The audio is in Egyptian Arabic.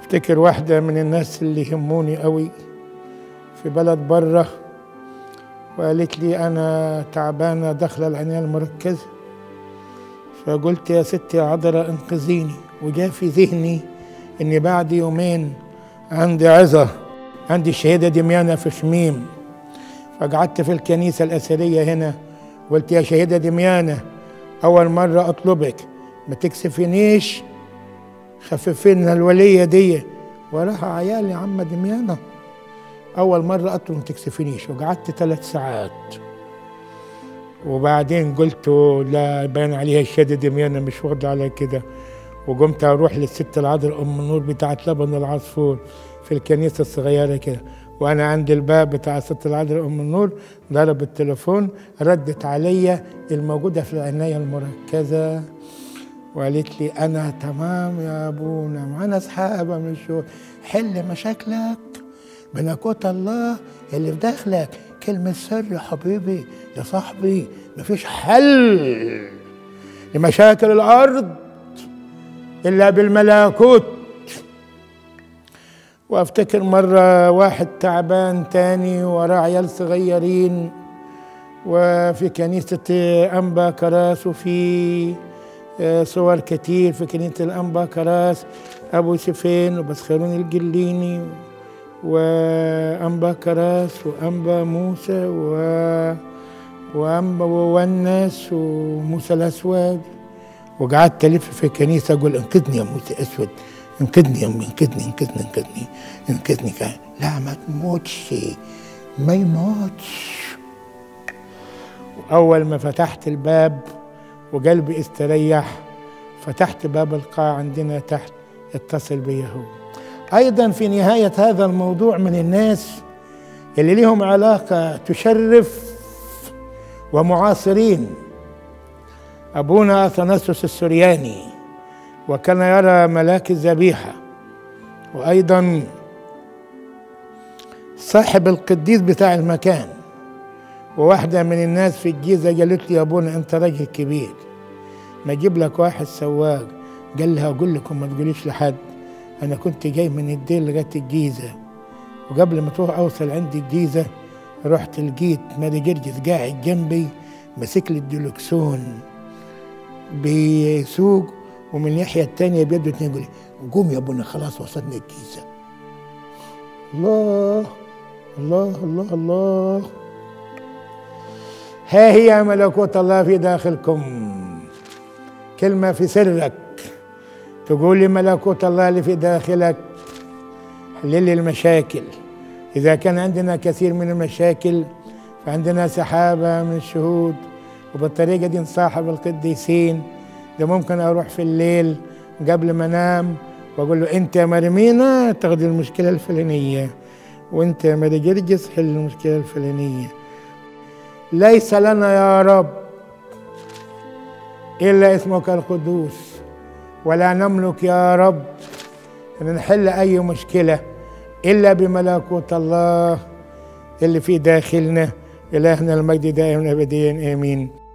افتكر واحدة من الناس اللي يهموني قوي في بلد بره وقالت لي أنا تعبانة داخلة العناية المركزة فقلت يا ستي يا عذراء انقذيني وجاء في ذهني إني بعد يومين عندي عظة عندي الشهيدة دميانة في شميم فقعدت في الكنيسة الأثرية هنا قلت يا شهيدة دميانة أول مرة أطلبك ما تكسفنيش خففينا الولية دي وراها عيال يا عم دميانة أول مرة أطلب ما تكسفنيش وقعدت ثلاث ساعات وبعدين قلت لا باين عليها الشهادة دميانة مش واخدة على كده وقمت أروح للست العذراء أم النور بتاعت لبن العصفور في الكنيسة الصغيرة كده وأنا عند الباب بتاع الست العذراء أم النور ضرب التليفون ردت عليا الموجودة في العناية المركزة وقالت لي أنا تمام يا أبونا معانا أصحابة من الشغل حل مشاكلك بنكوت الله اللي في داخلك كلمة سر يا حبيبي يا صاحبي مفيش حل لمشاكل الأرض إلا بالملكوت وافتكر مرة واحد تعبان تاني وراه عيال صغيرين وفي كنيسة أنبا كراس وفي صور كتير في كنيسة الأنبا كراس أبو سفين وبسخرون الجليني وأنبا كراس وأنبا موسى و وأنبا وونس وموسى الأسود وقعدت ألف في الكنيسة أقول انقذني يا موسى أسود انقذني يا أمي انقذني انقذني انقذني انقذني كان لا ما تموتش ما يموتش أول ما فتحت الباب وقلبي استريح فتحت باب القاعة عندنا تحت اتصل بي هو أيضا في نهاية هذا الموضوع من الناس اللي لهم علاقة تشرف ومعاصرين أبونا أثناسوس السرياني وكان يرى ملاك الذبيحة وأيضا صاحب القديس بتاع المكان وواحدة من الناس في الجيزة قالت لي يا أبونا أنت راجل كبير ما أجيب لك واحد سواق قال لها أقول لكم ما تقوليش لحد أنا كنت جاي من الدير لغاية الجيزة وقبل ما تروح أوصل عندي الجيزة رحت لقيت مالي جرجس قاعد جنبي ماسك لي الدلوكسون بيسوق ومن الناحية التانية بيده اتنين يقول لي قوم يا ابونا خلاص وصلنا الجيزة الله الله الله الله ها هي ملكوت الله في داخلكم كلمة في سرك تقول لي ملكوت الله اللي في داخلك حل لي المشاكل إذا كان عندنا كثير من المشاكل فعندنا سحابة من الشهود وبالطريقة دي نصاحب القديسين ده ممكن أروح في الليل قبل ما أنام وأقول له أنت يا مرمينا تاخد المشكلة الفلانية وأنت يا ماري جرجس حل المشكلة الفلانية ليس لنا يا رب إلا اسمك القدوس ولا نملك يا رب أن نحل أي مشكلة إلا بملكوت الله اللي في داخلنا إلهنا المجد دائما أبديا آمين